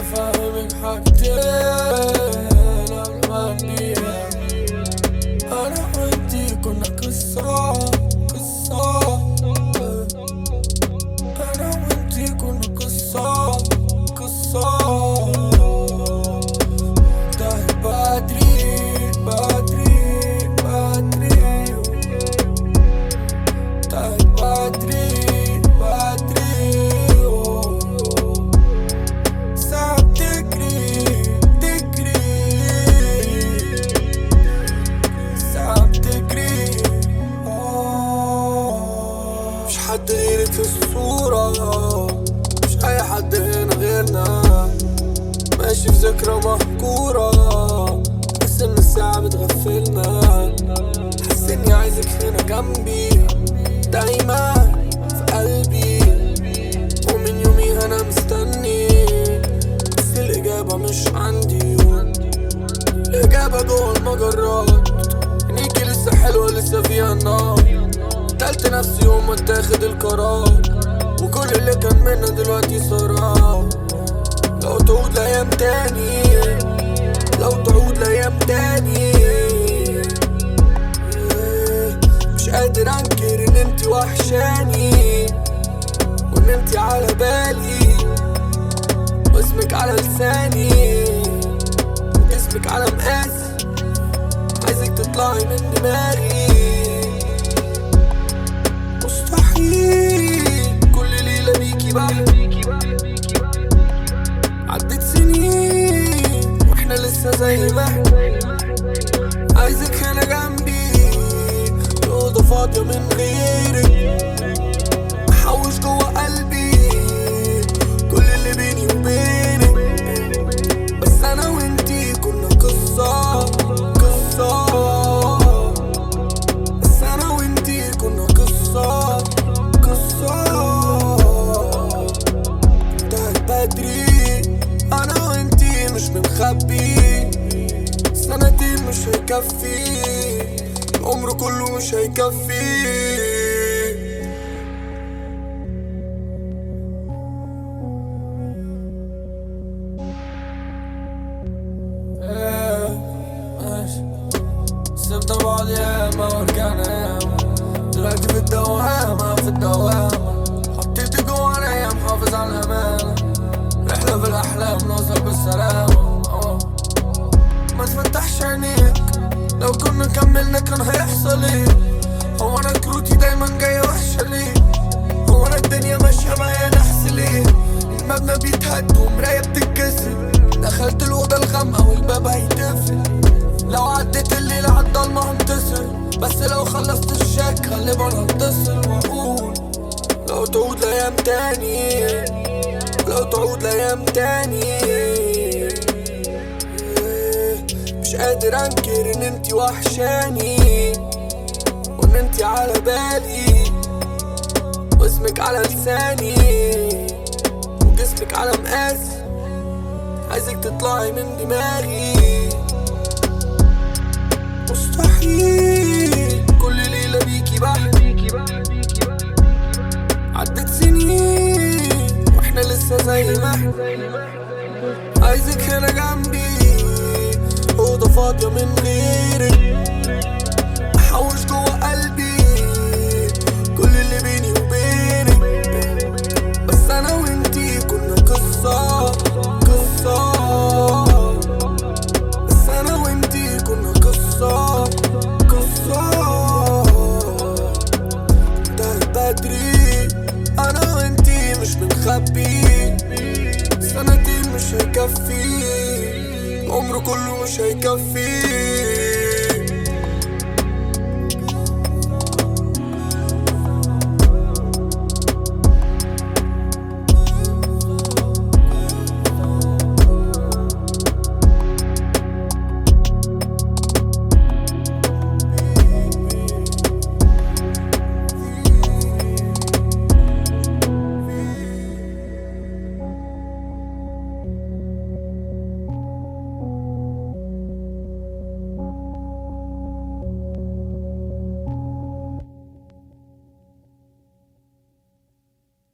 افهمك حاجتين قبل ما انبيها انا وانتي كنا قصة قصة انا وانتي كنا قصة قصة انتهت بدري بدري بدري انتهت بدري بدري ساعة بتجري بتجري ساعة بتجري آه. مش حد غيرك في الصورة مش أي حد هنا غيرنا ماشي في ذكرى مهجورة بس إن الساعة بتغفلنا حاسس إني عايزك هنا جنبي دايما في قلبي ومن يومي أنا مستني بس الإجابة مش عندي الإجابة جوه المجرات عينيكي لسه حلوة لسه فيها النار قتلت نفسي يوم ما اتاخد القرار وكل اللي كان منا دلوقتي صار لو تعود لأيام تاني لو تعود لأيام تاني مش قادر انكر ان انتي وحشاني وان انتي على بالي واسمك على لساني وجسمك على مقاسي عايزك تطلعي من دماغي مستحيل كل ليلة بيكي بحلم عدت سنين واحنا لسه زي ما احنا عايزك هنا جنبي الأوضة فاضية من غيرك محوش جوا قلبي كل اللي بيني وبينك بس أنا وانتي كنا قصة قصة بس أنا وانتي كنا قصة قصة انتهت بدري انا وانتي مش بنخبي سنتين مش هيكفي العمر كله مش هيكفي سبنا بعض ياما ورجعنا ياما دلوقتي في الدوامة في الدوامة حطيت جوانا يا محافظ على الأمانة رحلة في الأحلام نوصل بالسلامة آه. ما تفتحش عينيك لو كنا كملنا كان هيحصل ايه هو انا كروتي دايما جاية وحشة ليه هو انا الدنيا ماشية معايا نحس ليه المبنى بيتهد ومراية بتتكسر دخلت الأوضة الغامقة والباب هيتقفل لو عديت الليل عالضلمة هنتصل بس لو خلصت الشك غالبا هتصل واقول لو تعود لأيام تاني لو تعود لأيام تاني مش قادر انكر ان انتي وحشاني وان انتي على بالي واسمك على لساني وجسمك على مقاسي عايزك تطلعي من دماغي مستحيل كل ليلة بيكي بحلم عدت سنين واحنا لسه زي ما احنا عايزك هنا جنبي أوضة فاضية من غيرك أحوش جوا قلبي كل اللي بيني وبينك بس أنا وإنتي كنا قصة قصة بس أنا وإنتي كنا قصة قصة انتهت بدري أنا وإنتي مش بنخبي سنتين مش هيكفي العمر كله مش هيكفي